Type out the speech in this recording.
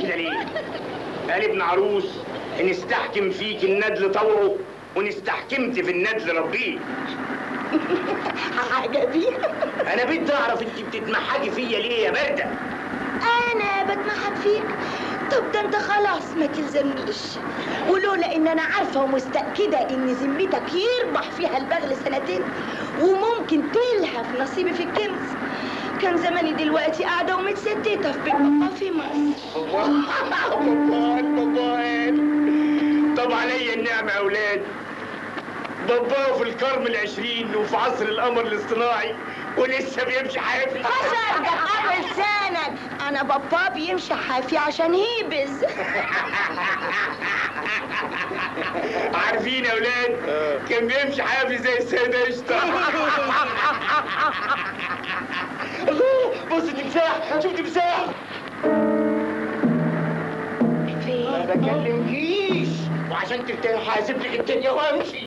كده ليه؟ قال ابن عروس ان استحكم فيك الندل طوعه وان استحكمت في الندل ربيه عجبي انا بدي اعرف انت بتتمحجي فيا ليه يا برده انا بتمحك فيك طب ده انت خلاص ما تلزمنيش ولولا ان انا عارفه ومستاكده ان ذمتك يربح فيها البغل سنتين وممكن تلهف نصيبي في الكنز كان زماني دلوقتي قاعده ومتستته في بيت بابا في مصر بابان بابان طب عليا النعمة يا أولاد باباه في القرن العشرين وفي عصر القمر الاصطناعي ولسه بيمشي حافي حسن ده قبل لسانك انا بابا بيمشي حافي عشان هيبز عارفين يا أولاد كان بيمشي حافي زي السيدة قشطة الله بص تمساح شوف تمساح ما بكلمكيش وعشان ترتاح هسيب لك الدنيا وامشي